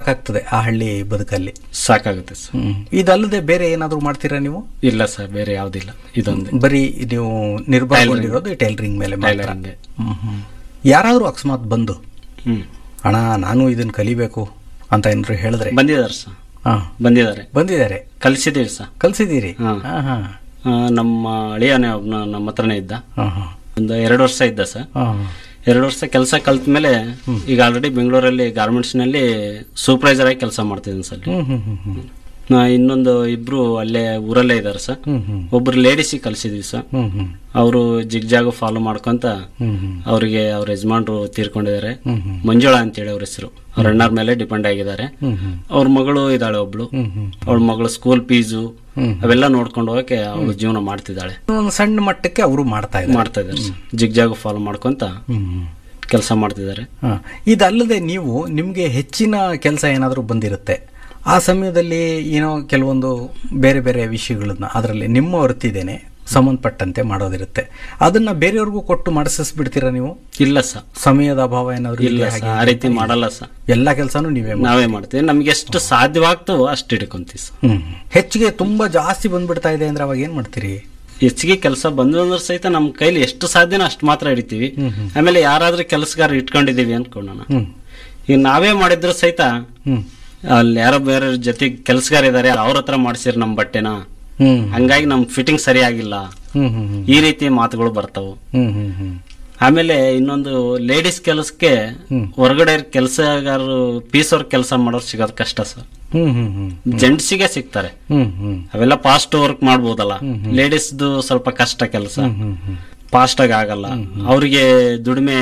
ಸಾಕಾಗ್ತದೆ ಆ ಹಳ್ಳಿ ಬದುಕಲ್ಲಿ ಸಾಕಾಗುತ್ತೆ ಸರ್ ಹ್ಮ್ ಇದಲ್ಲದೆ ಬೇರೆ ಏನಾದ್ರು ಮಾಡ್ತೀರಾ ನೀವು ಇಲ್ಲ ಸರ್ ಬೇರೆ ಯಾವ್ದಿಲ್ಲ ಇದೊಂದೇ ಬರೀ ನೀವು ನಿರ್ಭರಗೊಂಡಿರೋದು ಟೈಲರಿಂಗ್ ಮೇಲೆ ಮಾತ್ರ ಟೈಲರಿಂಗ್ ಹ್ಮ್ ಹ್ಮ್ ಯಾರಾದ್ರೂ ಅಕಸ್ಮಾತ್ ಬಂದು ಹ್ಮ್ ಅಣ್ಣ ನಾನು ಇದನ್ನ ಕಲಿಬೇಕು ಅಂತ ಏನಾದ್ರು ಹೇಳಿದ್ರೆ ಬಂದಿದ್ದಾರೆ ಸರ್ ಹಾ ಬಂದಿದ್ದಾರೆ ಬಂದಿದ್ದಾರೆ ಕಲಿಸಿದೀವಿ ಸರ್ ಕಲ್ಸಿದ್ದೀರಿ ಹಾ. ಹಾ ಹಾ ಆ, ನಮ್ಮ ಅಳಿಯನೇ ಒಬ್ನ ನಮ್ಮ ಹತ್ರನೇ ಇದ್ದ ಹಾ ಹಾ ಒಂದು ಎರಡು ವರ್ಷ ಇದ್ದ ಸರ್ ಹಾ ಎರಡು ವರ್ಷ ಕೆಲಸ ಕಲ್ತ ಮೇಲೆ ಈಗ ಆಲ್ರೆಡಿ ಬೆಂಗಳೂರಲ್ಲಿ ಗಾರ್ಮೆಂಟ್ಸ್ ನಲ್ಲಿ ಸೂಪರ್ವೈಸರ್ ಆಗಿ ಕೆಲಸ ಮಾಡ್ತಿದ್ದೀನಿ ಸರ್ ಹ್ಮ್ ಹ್ಮ್ ಹ್ಮ್ ಹ್ಮ್ ನಾ ಇನ್ನೊಂದು ಇಬ್ರು ಅಲ್ಲೇ ಊರಲ್ಲೇ ಇದಾರೆ ಸರ್ ಹ್ಮ್ ಹ್ಮ್ ಒಬ್ರು ಲೇಡೀಸಿಗೆ ಕಲಿಸಿದೀವಿ ಸರ್ ಹ್ಮ್ ಹ್ಮ್ ಅವರು ಜಿಗ್ಜಾಗು ಫಾಲೋ ಮಾಡ್ಕೊಂತ ಹ್ಮ್ ಹ್ಮ್ ಅವರಿಗೆ ಅವ್ರ ಯಜಮಾನ್ರು ತೀರ್ಕೊಂಡಿದ್ದಾರೆ ಹ್ಮ್ ಹ್ಮ್ ಮಂಜುಳಾ ಅಂತೇಳಿ ಅವ್ರ ಹೆಸರು ಅವ್ರ ಅಣ್ಣಾರ್ ಮೇಲೆ ಡಿಪೆಂಡ್ ಆಗಿದ್ದಾರೆ ಹ್ಮ್ ಹ್ಮ್ ಅವ್ರ ಮಗಳು ಇದ್ದಾಳೆ ಒಬ್ಳು ಹ್ಮ್ ಹ್ಮ್ ಅವಳ ಮಗಳು ಸ್ಕೂಲ್ ಫೀಸು ಹ್ಮ್. ಅವೆಲ್ಲ ನೋಡ್ಕೊಂಡು ಹೋಗಕ್ಕೆ ಅವಳು ಜೀವನ ಮಾಡ್ತಿದ್ದಾಳೆ ಒಂದು ಸಣ್ಣ ಮಟ್ಟಕ್ಕೆ ಅವರು ಮಾಡ್ತಾ ಇದ್ದಾರೆ ಮಾಡ್ತಾ ಇದ್ದಾರೆ ಸರ್ ಜಿಗ್ಜಾಗು ಫಾಲೋ ಮಾಡ್ಕೊಂತ ಹ್ಮ್ ಹ್ಮ್ ಕೆಲಸ ಮಾಡ್ತಿದ್ದಾರೆ ಹಾ. ಇದಲ್ಲದೆ ನೀವು ನಿಮಗೆ ಹೆಚ್ಚಿನ ಕೆಲಸ ಏನಾದರೂ ಬಂದಿರುತ್ತೆ ಆ ಸಮಯದಲ್ಲಿ ಏನೋ ಕೆಲವೊಂದು ಬೇರೆ ಬೇರೆ ವಿಷಯಗಳನ್ನ ಅದರಲ್ಲಿ ನಿಮ್ಮ ವೃತ್ತಿದೇನೆ ಸಂಬಂಧಪಟ್ಟಂತೆ ಮಾಡೋದಿರುತ್ತೆ ಅದನ್ನ ಬೇರೆಯವ್ರಿಗೂ ಕೊಟ್ಟು ಮಾಡಿಸ್ಬಿಡ್ತೀರಾ ನೀವು ಇಲ್ಲ ಸರ್ ಸಮಯದ ಅಭಾವ ಏನಾದ್ರು ಇಲ್ಲ ಇದೆಯಾ ಸರ್ ಹಾಗೆ ಆ ರೀತಿ ಮಾಡಲ್ಲ ಸರ್ ಎಲ್ಲ ಕೆಲಸನೂ ನೀವೇ ಮಾಡಿ ನಾವೇ ಮಾಡ್ತೀವಿ ನಮ್ಗೆ ಎಷ್ಟು ಸಾಧ್ಯವಾಗ್ತವೋ ಅಷ್ಟು ಹಿಡ್ಕೊಂತೀವಿ ಸರ್ ಹ್ಮ್ ಹೆಚ್ಚಿಗೆ ತುಂಬಾ ಜಾಸ್ತಿ ಬಂದ್ಬಿಡ್ತಾ ಇದೆ ಅಂದ್ರೆ ಅವಾಗ ಏನ್ ಮಾಡ್ತೀರಿ ಹೆಚ್ಚಿಗೆ ಕೆಲಸ ಬಂದು ಅಂದ್ರೆ ಸಹಿತ ನಮ್ಮ ಕೈಲಿ ಎಷ್ಟು ಸಾಧ್ಯನೋ ಅಷ್ಟು ಮಾತ್ರ ಹಿಡಿತೀವಿ ಆಮೇಲೆ ಯಾರಾದ್ರೂ ಕೆಲಸಗಾರ ಇಟ್ಕೊಂಡಿದೀವಿ ಅನ್ಕೊಳ್ಳೋಣ ಹ್ಮ್ ಈಗ ನಾವೇ ಮಾಡಿದ್ರು ಸಹಿತ ಹ್ಮ್ ಅಲ್ಲಿ ಯಾರೋ ಬೇರೆ ಜೊತೆಗೆ ಕೆಲಸಗಾರ ಇದಾರೆ ಅವ್ರ ಹತ್ರ ಮಾಡ್ಸಿರ್ ನಮ್ ಬಟ್ಟೆನ ಹ್ಮ್ ಹಂಗಾಗಿ ನಮ್ ಫಿಟ್ಟಿಂಗ್ ಸರಿಯಾಗಿಲ್ಲ ಹ್ಮ್ ಹ್ಮ್ ಹ್ಮ್ ಈ ರೀತಿ ಮಾತುಗಳು ಬರ್ತಾವು ಹ್ಮ್ ಹ್ಮ್ ಹ್ಮ್ ಆಮೇಲೆ ಇನ್ನೊಂದು ಲೇಡೀಸ್ ಕೆಲಸಕ್ಕೆ ಹೊರಗಡೆ ಕೆಲಸಗಾರರು ಪೀಸ್ ವರ್ಕ್ ಕೆಲಸ ಮಾಡೋರು ಸಿಗೋದು ಕಷ್ಟ ಸರ್ ಹ್ಮ್ ಹ್ಮ್ ಹ್ಮ್ ಜೆಂಟ್ಸಿಗೆ ಸಿಗ್ತಾರೆ ಹ್ಮ್ ಹ್ಮ್ ಅವೆಲ್ಲ ಫಾಸ್ಟ್ ವರ್ಕ್ ಮಾಡ್ಬೋದಲ್ಲ ಲೇಡೀಸ್ದು ಸ್ವಲ್ಪ ಕಷ್ಟ ಕೆಲಸ ಹ್ಮ್ ಹ್ಮ್ ಫಾಸ್ಟ್ ಆಗಿ ಆಗಲ್ಲ ಅವ್ರಿಗೆ ದುಡಿಮೆ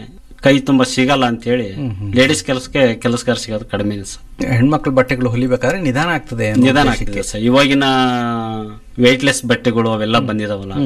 ಕೈ ತುಂಬಾ ಸಿಗಲ್ಲ ಅಂತ ಹೇಳಿ ಲೇಡೀಸ್ ಕೆಲಸಕ್ಕೆ ಕೆಲಸಗಾರ ಸಿಗೋದು ಕಡಿಮೆ ಸರ್ ಹೆಣ್ಮಕ್ಳು ಬಟ್ಟೆಗಳು ಹೊಲಿಬೇಕಾದ್ರೆ ನಿಧಾನ ಆಗ್ತದೆ ಅನ್ನೋ ನಿಧಾನ ಉದ್ದೇಶಕ್ಕೆ. ಆಗ್ತಿದೆ ಸರ್ ಇವಾಗಿನ ವೆಯ್ಟ್ಲೆಸ್ ಬಟ್ಟೆಗಳು ಅವೆಲ್ಲ ಬಂದಿದಾವಲ್ಲ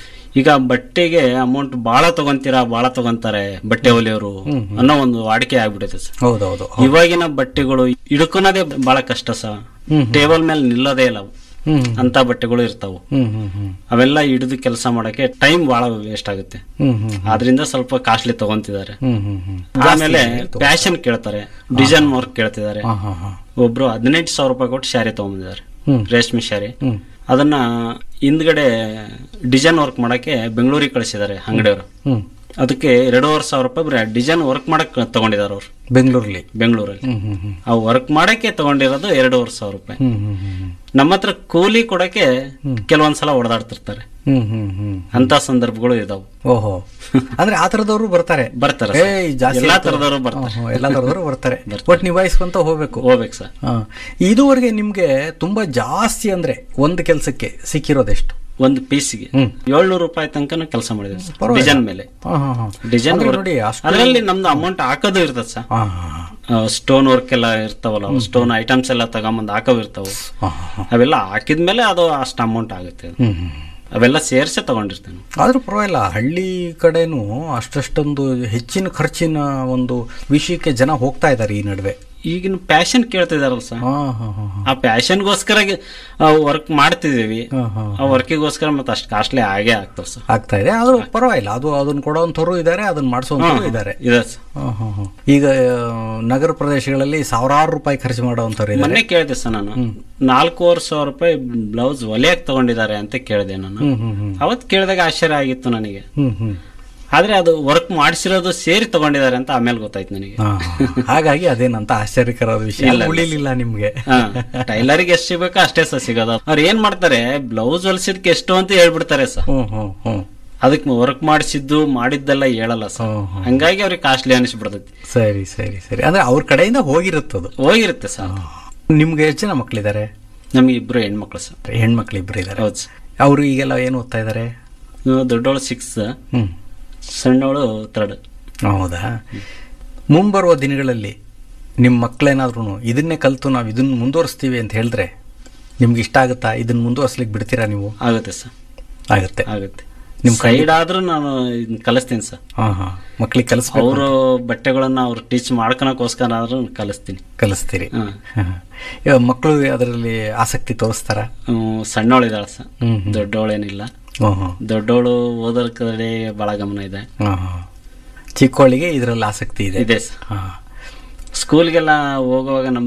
ಈಗ ಬಟ್ಟೆಗೆ ಅಮೌಂಟ್ ಬಹಳ ತಗೊಂತೀರಾ ಬಹಳ ತಗೊಂತಾರೆ ಬಟ್ಟೆ ಹೊಲಿಯೋರು ಅನ್ನೋ ಒಂದು ವಾಡಿಕೆ ಆಗ್ಬಿಟ್ಟಿದೆ ಸರ್ ಹೌದೌದು ಇವಾಗಿನ ಬಟ್ಟೆಗಳು ಹಿಡ್ಕೊಳೋದೇ ಬಹಳ ಕಷ್ಟ ಸರ್ ಟೇಬಲ್ ಮೇಲೆ ನಿಲ್ಲೋದೇ ಇಲ್ಲ ಅವು. ಹ್ಮ್ ಅಂತ ಬಟ್ಟೆಗಳು ಇರ್ತಾವು ಹ್ಮ್ ಹ್ಮ್ ಹ್ಮ್ ಅವೆಲ್ಲ ಹಿಡಿದು ಕೆಲಸ ಮಾಡಕ್ಕೆ ಟೈಮ್ ಬಹಳ ವೇಸ್ಟ್ ಆಗುತ್ತೆ ಹ್ಮ್ ಹ್ಮ್ ಆದ್ರಿಂದ ಸ್ವಲ್ಪ ಕಾಸ್ಟ್ಲಿ ತಗೊಂತಿದ್ದಾರೆ ಹ್ಮ್ ಹ್ಮ್ ಹ್ಮ್ ಆಮೇಲೆ ಪ್ಯಾಷನ್ ಕೇಳ್ತಾರೆ ಡಿಸೈನ್ ವರ್ಕ್ ಕೇಳ್ತಿದ್ದಾರೆ ಹಾ ಹಾ ಹಾ ಒಬ್ರು ಹದಿನೆಂಟು ಸಾವಿರ ರೂಪಾಯಿ ಕೊಟ್ಟು ಶಾರಿ ತಗೊಂಡಿದ್ದಾರೆ ಹ್ಮ್. ರೇಷ್ಮೆ ಶಾರಿ ಹ್ಮ್ ಅದನ್ನ ಹಿಂದ್ಗಡೆ ಡಿಸೈನ್ ವರ್ಕ್ ಮಾಡಕ್ಕೆ ಬೆಂಗಳೂರಿಗೆ ಕಳಿಸಿದ್ದಾರೆ ಅಂಗಡಿಯವರು ಹ್ಮ್ ಅದಕ್ಕೆ ಎರಡೂವರೆ ಸಾವಿರ ರೂಪಾಯಿ ಬರೀ ಡಿಸೈನ್ ವರ್ಕ್ ಮಾಡಕ್ ತಗೊಂಡಿದ್ದಾರೆ ಅವ್ರು ಬೆಂಗಳೂರಲ್ಲಿ ಬೆಂಗಳೂರಲ್ಲಿ ಹ್ಮ್ ಹ್ಮ್ ಹ್ಮ್ ಆ ವರ್ಕ್ ಮಾಡಕ್ಕೆ ತಗೊಂಡಿರೋದು ಎರಡೂವರೆ ಸಾವಿರ ರೂಪಾಯಿ ಹ್ಮ್ ಹ್ಮ್ ಹ್ಮ್ ಹ್ಮ್ ನಮ್ಮ ಹತ್ರ ಕೂಲಿ ಕೊಡಕ್ಕೆ ಕೆಲವೊಂದ್ಸಲ ಹೊಡೆದಾಡ್ತಿರ್ತಾರೆ ಹ್ಮ್ ಹ್ಮ್ ಹ್ಮ್ ಅಂತ ಸಂದರ್ಭಗಳು ಇದಾವೆ ಓಹೋ ಅಂದ್ರೆ ಆ ತರದವರು ಬರ್ತಾರೆ ಬರ್ತಾರೆ ಏ ಸರ್. ಜಾಸ್ತಿ ಎಲ್ಲಾ ಆಯ್ತು. ತರದವರು ಬರ್ತಾರೆ ಹ್ಮ್, ಹ್ಮ್, ಎಲ್ಲಾ ತರದವರು ಬರ್ತಾರೆ ಒಟ್ಟು ನಿಭಾಯಿಸ್ಕೊಂತ ಹೋಗ್ಬೇಕು ಹೋಗ್ಬೇಕು ಸರ್ ಹಾ. ಇದುವರೆಗೆ ನಿಮ್ಗೆ ತುಂಬಾ ಜಾಸ್ತಿ ಅಂದ್ರೆ ಒಂದು ಕೆಲಸಕ್ಕೆ ಸಿಕ್ಕಿರೋದೆಷ್ಟು ಒಂದು ಪೀಸ್ಗೆ ಹ್ಮ್. ಏಳ್ನೂರು ರೂಪಾಯಿ ತನಕ ಕೆಲಸ ಮಾಡಿದೆ ಸರ್ ಪರವಾಗಿಲ್ಲ. ಡಿಸೈನ್ ಮೇಲೆ ಹಾ ಹಾ ಹಾ ಡಿಸೈನ್ ಅಂದ್ರೆ ವರ್ಕ್ ನೋಡಿ ಅಷ್ಟು ಅದರಲ್ಲಿ ನಮ್ದು ಅಮೌಂಟ್ ಹಾಕೋದು ಇರ್ತದೆ ಸರ್ ಹಾ ಹಾ ಹಾ. ಸ್ಟೋನ್ ವರ್ಕ್ ಎಲ್ಲ ಇರ್ತಾವಲ್ಲ ಸ್ಟೋನ್ ಐಟಮ್ಸ್ ಎಲ್ಲ ತಗೊಂಬಂದು ಹಾಕವ್ ಇರ್ತಾವ ಹಾ ಹಾ ಹಾ. ಅವೆಲ್ಲ ಹಾಕಿದ್ಮೇಲೆ ಅದು ಅಷ್ಟು ಅಮೌಂಟ್ ಆಗುತ್ತೆ ಹ್ಮ್ ಹ್ಮ್ ಅವೆಲ್ಲ ಸೇರ್ಸೆ ತಗೊಂಡಿರ್ತೇನೆ ಆದ್ರೂ ಪರವಾಗಿಲ್ಲ ಹಳ್ಳಿ ಕಡೆನೂ ಅಷ್ಟಷ್ಟೊಂದು ಹೆಚ್ಚಿನ ಖರ್ಚಿನ ಒಂದು ವಿಷಯಕ್ಕೆ ಜನ ಹೋಗ್ತಾ ಇದ್ದಾರೆ ಈ ನಡುವೆ ಈಗಿನ ಪ್ಯಾಷನ್ ಕೇಳ್ತಿದಾರಲ್ಲ ಸರ್ ಹಾ ಹಾ ಹಾ ಹಾ. ಆ ಪ್ಯಾಷನ್ಗೋಸ್ಕರ ವರ್ಕ್ ಮಾಡ್ತಿದೀವಿ ಹಾ ಹಾ ಆ ವರ್ಕಿಗೋಸ್ಕರ ಮತ್ತೆ ಅಷ್ಟು ಕಾಸ್ಟ್ಲಿ ಆಗೇ ಆಗ್ತಾವ ಸರ್ ಆಗ್ತಾ ಇದೆ ಆದ್ರೂ ಪರವಾಗಿಲ್ಲ ಅದು ಅದನ್ನ ಕೊಡೋಂಥವ್ರು ಇದ್ದಾರೆ ಅದನ್ನ ಮಾಡಿಸೋಂಥವ್ರು ಇದ್ದಾರೆ ಇದೆ ಸರ್ ಹಾ, ಹಾ, ಹಾ. ಈಗ ಆ, ನಗರ ಪ್ರದೇಶಗಳಲ್ಲಿ ಸಾವಿರಾರು ರೂಪಾಯಿ ಖರ್ಚು ಮಾಡೋವಂಥವ್ರು ಇದ್ದಾರೆ ಮೊನ್ನೆ ಕೇಳಿದೆ ಸರ್ ನಾನು ನಾಲ್ಕೂವರೆ ಸಾವಿರ ರೂಪಾಯಿ ಬ್ಲೌಸ್ ಹೊಲಿಯಕ್ ತಗೊಂಡಿದ್ದಾರೆ ಅಂತ ಕೇಳಿದೆ ನಾನು ಹ್ಮ್ ಹ್ಮ್ ಹ್ಮ್ ಅವತ್ ಕೇಳಿದಾಗ ಆಶ್ಚರ್ಯ ಆಗಿತ್ತು ನನಗೆ ಹ್ಮ್ ಹ್ಮ್ ಆದ್ರೆ ಅದು ವರ್ಕ್ ಮಾಡಿಸಿರೋದು ಸೇರಿ ತಗೊಂಡಿದ್ದಾರೆ ಅಂತ ಆಮೇಲೆ ಗೊತ್ತಾಯ್ತು ನನಗೆ ಹಾ, ಹಾ. ಹಾಗಾಗಿ ಅದೇನಂತ ಆಶ್ಚರ್ಯಕರವಾದ ವಿಷಯ ಉಳಿಲಿಲ್ಲ ನಿಮ್ಗೆ ಟೈಲರ್ಗೆ ಎಷ್ಟು ಸಿಗ್ಬೇಕೋ ಅಷ್ಟೇ ಸರ್ ಸಿಗೋದು ಅವ್ರು ಏನ್ ಮಾಡ್ತಾರೆ ಬ್ಲೌಸ್ ಹೊಲಿಸಿದ್ಕೆ ಎಷ್ಟು ಅಂತ ಹೇಳ್ಬಿಡ್ತಾರೆ ಸರ್ ಹ್ಮ್ ಹ್ಮ್ ಹ್ಮ್ ಅದಕ್ಕೆ ವರ್ಕ್ ಮಾಡಿಸಿದ್ದು ಮಾಡಿದ್ದೆಲ್ಲ ಹೇಳಲ್ಲ ಸರ್ ಹ್ಮ್, ಹ್ಮ್. ಹಂಗಾಗಿ ಅವ್ರಿಗೆ ಕಾಸ್ಟ್ಲಿ ಅನಿಸ್ಬಿಡ್ತೈತಿ ಸರಿ ಸರಿ ಸರಿ ಅಂದ್ರೆ ಅವ್ರ ಕಡೆಯಿಂದ ಹೋಗಿರುತ್ತದು ಹೋಗಿರುತ್ತೆ ಸರ್ ನಿಮ್ಗೆ ಎಷ್ಟು ಜನ ಮಕ್ಳಿದ್ದಾರೆ ನಮ್ಗೆ ಇಬ್ರು ಹೆಣ್ಮಕ್ಳು ಸರ್ ಹೆಣ್ಮಕ್ಳು ಇಬ್ರು ಇದ್ದಾರೆ ಹೌದು ಸರ್ ಅವರು ಈಗೆಲ್ಲ ಏನು ಓದ್ತಾ ಇದ್ದಾರೆ ಇವ್ನು ದೊಡ್ಡವಳು ಸಿಕ್ಸ್ ಹ್ಮ್ ಸಣ್ಣವಳು ಥರ್ಡ್ ಹೌದಾ ಮುಂಬರುವ ದಿನಗಳಲ್ಲಿ ನಿಮ್ಮ ಮಕ್ಕಳೇನಾದ್ರೂ ಇದನ್ನೇ ಕಲ್ತು ನಾವು ಇದನ್ನ ಮುಂದುವರಿಸ್ತೀವಿ ಅಂತ ಹೇಳಿದ್ರೆ ನಿಮ್ಗೆ ಇಷ್ಟ ಆಗುತ್ತಾ ಇದನ್ನ ಮುಂದುವರಿಸ್ಲಿಕ್ಕೆ ಬಿಡ್ತೀರಾ ನೀವು ಆಗುತ್ತೆ ಸರ್ ಆಗುತ್ತೆ ಆಗುತ್ತೆ ನಿಮ್ ಸೈಡ್ ಆದ್ರೂ ನಾನು ಇದನ್ನ ಕಲಿಸ್ತೀನಿ ಸರ್ ಹಾ ಹಾ ಮಕ್ಳಿಗೆ ಕಲಿಸ್ಬೇಕು ಅವರು ಬಟ್ಟೆಗಳನ್ನ ಅವ್ರು ಟೀಚ್ ಮಾಡ್ಕೊಳಕೋಸ್ಕರ ಆದ್ರೂ ಕಲಿಸ್ತೀನಿ ಕಲಿಸ್ತೀರಿ ಹಾ. ಹಾ. ಇವಾಗ ಮಕ್ಕಳು ಅದರಲ್ಲಿ ಆಸಕ್ತಿ ತೋರಿಸ್ತಾರ ಹ್ಮ್, ಸಣ್ಣವಳಿದಾಳೆ ಸರ್ ಹ್ಮ್ ಹ್ಮ್. ದೊಡ್ಡವಳೇನಿಲ್ಲ ಹ್ಮ್ ಹ್ಮ್ ದೊಡ್ಡವಳು ಓದೋದ್ರ ಕಡೆ ಬಹಳ ಗಮನ ಇದೆ ಹಾ, ಹಾ. ಚಿಕ್ಕವಳಿಗೆ ಇದರಲ್ಲಿ ಆಸಕ್ತಿ ಇದೆ ಇದೆ ಸರ್ ಹಾ ಸ್ಕೂಲ್ಗೆಲ್ಲ ಹೋಗುವಾಗ ನಮ್ಮ